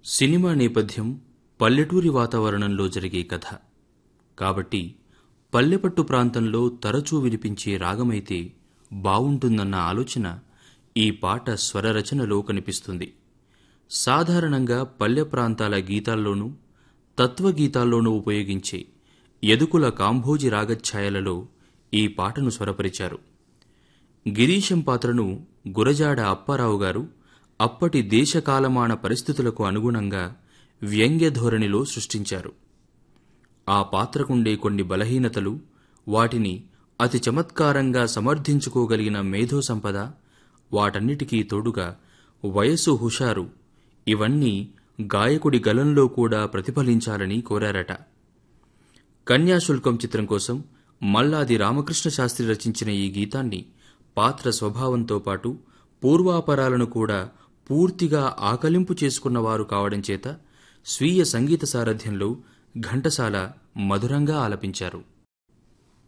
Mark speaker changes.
Speaker 1: cinema నేపథ్యం పల్లెటూరి వాతావరణంలో జరిగే కథ కాబట్టి పల్లెపట్టు ప్రాంతంలో తరచూ వినిపించే రాగమైతే బావుంటుందన్న ఆలోచన ఈ పాట స్వరరచనలో కనిపిస్తుంది సాధారణంగా పల్లె ప్రాంతాల గీతాల్లోనూ తత్వగీతాల్లోనూ ఉపయోగించే యదుకుల కాంభోజి రాగఛాయలలో ఈ పాటను స్వరపరిచారు గిరీశం పాత్రను గురజాడ అప్పారావు గారు అప్పటి దేశకాలమాన పరిస్థితులకు అనుగుణంగా వ్యంగ్య ధోరణిలో సృష్టించారు ఆ పాత్రకుండే కొన్ని బలహీనతలు వాటిని అతి చమత్కారంగా సమర్థించుకోగలిగిన మేధో సంపద వాటన్నిటికీ తోడుగా వయస్సు హుషారు ఇవన్నీ గాయకుడి గలంలో కూడా ప్రతిఫలించాలని కోరారట కన్యాశుల్కం చిత్రం కోసం మల్లాది రామకృష్ణ శాస్త్రి రచించిన ఈ గీతాన్ని పాత్ర స్వభావంతో పాటు పూర్వాపరాలను కూడా పూర్తిగా ఆకలింపు చేసుకున్నవారు కావడం చేత స్వీయ సంగీత సారథ్యంలో ఘంటసాల మధురంగా ఆలపించారు